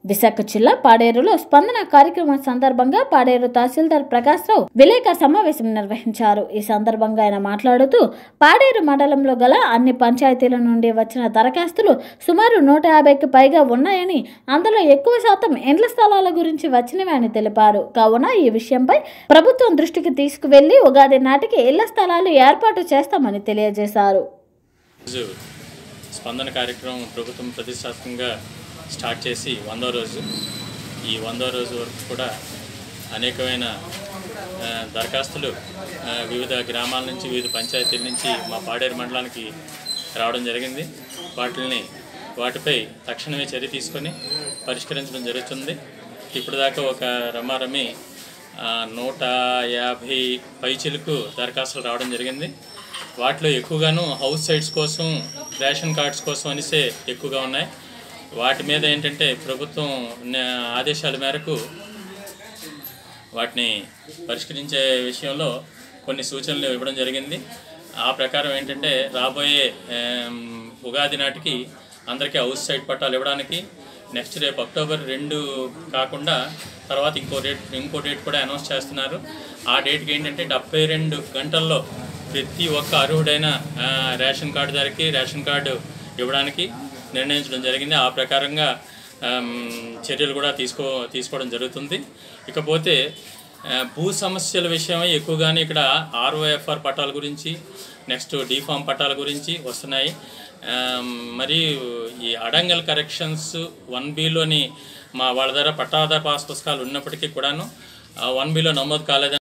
విశాఖ జిల్లా పాడేరులో స్పందన కార్యక్రమం సందర్భంగా పాడేరు తహసీల్దార్ ప్రకాశ్రావు విలేకరు సమావేశం నిర్వహించారు ఈ సందర్భంగా ఆయన మాట్లాడుతూ పాడేరు మండలంలో గల అన్ని పంచాయతీల నుండి వచ్చిన దరఖాస్తులు సుమారు నూట యాభైకి పైగా ఉన్నాయని అందులో ఎక్కువ శాతం ఇండ్ల స్థలాల గురించి వచ్చినవి అని తెలిపారు కావున ఈ విషయంపై ప్రభుత్వం దృష్టికి తీసుకువెళ్లి ఉగాది నాటికి ఇళ్ల స్థలాలు ఏర్పాటు చేస్తామని తెలియజేశారు రోజు స్పందన కార్యక్రమం ప్రభుత్వం ప్రతిష్టాత్మకంగా స్టార్ట్ చేసి వందో రోజు ఈ వందో రోజు వరకు కూడా అనేకమైన ఆ, దరఖాస్తులు ఆ, వివిధ గ్రామాల నుంచి వివిధ పంచాయతీల నుంచి మా పాడేరు మండలానికి రావడం జరిగింది వాటిని వాటిపై తక్షణమే చర్య తీసుకొని పరిష్కరించడం జరుగుతుంది ఇప్పుడు దాకా ఒక రమారమి ఆ, నూట యాభై పైచిలకు దరఖాస్తులు రావడం జరిగింది వాటిలో ఎక్కువగాను హౌస్ సైట్స్ కోసం రేషన్ కార్డ్స్ కోసం అనేసే ఎక్కువగా ఉన్నాయి వాటి మీద ఏంటంటే ప్రభుత్వం న- ఆదేశాల మేరకు వాటిని పరిష్కరించే విషయంలో కొన్ని సూచనలు ఇవ్వడం జరిగింది ఆ ప్రకారం ఏంటంటే రాబోయే ఆమ్, ఉగాది నాటికి అందరికీ హౌస్ సైట్ పట్టాలు ఇవ్వడానికి నెక్స్ట్ రేపు అక్టోబర్ రెండు కాకుండా తర్వాత ఇంకో డేట్ ఇంకో డేట్ కూడా అనౌన్స్ చేస్తున్నారు ఆ డేట్కి ఏంటంటే డెబ్బై రెండు గంటల్లో ప్రతి ఒక్క అర్హుడైన ఆ, రేషన్ కార్డుదారికి రేషన్ కార్డు ఇవ్వడానికి నిర్ణయించడం జరిగింది ఆ ప్రకారంగా ఆమ్, చర్యలు కూడా తీసుకో తీసుకోవడం జరుగుతుంది ఇకపోతే ఆ, భూ సమస్యల విషయమై ఎక్కువగానే ఇక్కడ ఆర్ఓఎఫ్ఆర్ పట్టాల గురించి నెక్స్ట్ డిఫామ్ పట్టాల గురించి వస్తున్నాయి ఆమ్, మరియు ఈ అడంగల్ కరెక్షన్స్ వన్ బిలోని మా వాళ్ళ దగ్గర పట్టాదార పాస్ పుస్తకాలు ఉన్నప్పటికీ కూడాను వన్ బిలో నమోదు కాలేదని